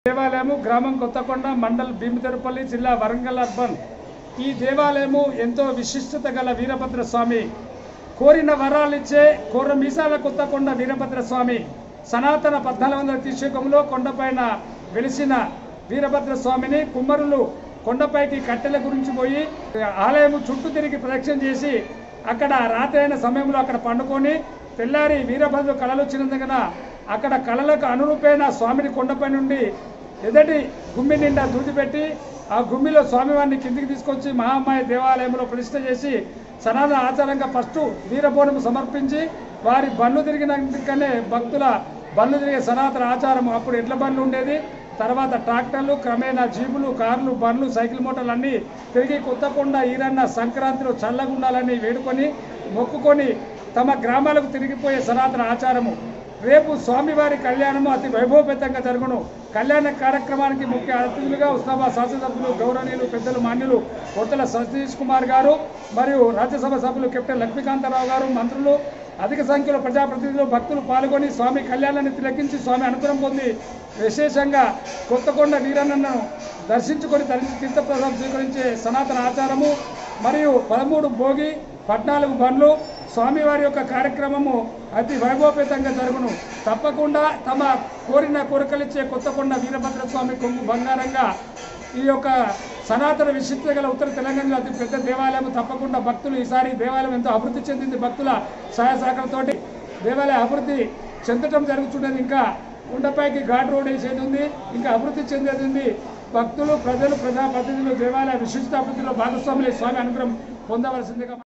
దేవాలయము గ్రామం కొత్తకొండ మండల్ భీమతెరపల్లి జిల్లా వరంగల్ అర్బన్ ఈ దేవాలయము ఎంతో విశిష్టత గల వీరభద్ర స్వామి కోరిన వరాలిచ్చే కోర మీసాల కొత్తకొండ వీరభద్ర స్వామి సనాతన పద్నాలుగు వందల తీసేకంలో కొండపైన వెలిసిన వీరభద్ర స్వామిని కుమ్మరులు కొండపైకి కట్టెల గురించి పోయి ఆలయము చుట్టూ తిరిగి ప్రదక్షిణ చేసి అక్కడ రాత్రి అయిన సమయంలో అక్కడ పండుకొని తెల్లారి వీరభద్ర కళలు వచ్చినందున అక్కడ కళలకు అనురూపైన స్వామిని కొండపై నుండి ఎదటి గుమ్మి నిండా దూది పెట్టి ఆ గుమ్మిలో స్వామివారిని కిందికి తీసుకొచ్చి మహామాయ దేవాలయంలో ప్రతిష్ఠ చేసి సనాతన ఆచారంగా ఫస్ట్ వీరబోనము సమర్పించి వారి బండ్లు తిరిగినాకనే భక్తుల బండ్లు తిరిగే సనాతన ఆచారం అప్పుడు ఎడ్ల బండ్లు ఉండేది తర్వాత ట్రాక్టర్లు క్రమేణా జీపులు కార్లు బండ్లు సైకిల్ మోటార్లు అన్నీ తిరిగి కొత్తకొండ ఈరన్న సంక్రాంతిలో చల్లగా ఉండాలని వేడుకొని మొక్కుకొని తమ గ్రామాలకు తిరిగిపోయే సనాతన ఆచారము రేపు స్వామివారి కళ్యాణము అతి వైభవపేతంగా జరుగును కళ్యాణ కార్యక్రమానికి ముఖ్య అతిథులుగా ఉస్మాబాద్ శాసనసభ్యులు గౌరవనీయులు పెద్దలు మాన్యులు కొత్తల సతీష్ కుమార్ గారు మరియు రాజ్యసభ సభ్యులు కెప్టెన్ లక్ష్మీకాంతారావు గారు మంత్రులు అధిక సంఖ్యలో ప్రజాప్రతినిధులు భక్తులు పాల్గొని స్వామి కళ్యాణాన్ని తిలకించి స్వామి అనుగ్రహం పొంది విశేషంగా కొత్తకొండ వీరన్నను దర్శించుకొని తరించి తీర్థప్రసాదం స్వీకరించే సనాతన ఆచారము మరియు పదమూడు భోగి పద్నాలుగు బండ్లు స్వామివారి యొక్క కార్యక్రమము అతి వైభవపేతంగా జరుగును తప్పకుండా తమ కోరిన కోరికలిచ్చే కొత్తకొండ వీరభద్ర స్వామి కొంగు బంగారంగా ఈ యొక్క సనాతన విశిష్ట గల ఉత్తర తెలంగాణలో అతి పెద్ద దేవాలయం తప్పకుండా భక్తులు ఈసారి దేవాలయం ఎంతో అభివృద్ధి చెందింది భక్తుల సహాయ సహకారంతోటి దేవాలయ అభివృద్ధి చెందటం జరుగుతున్నది ఇంకా కొండపైకి ఘాట్ రోడ్ వేసేది ఉంది ఇంకా అభివృద్ధి చెందేది ఉంది భక్తులు ప్రజలు ప్రజాప్రతినిధులు దేవాలయ విశిష్ట అభివృద్ధిలో భాగస్వాములు ఈ స్వామి అనుగ్రహం పొందవలసిందిగా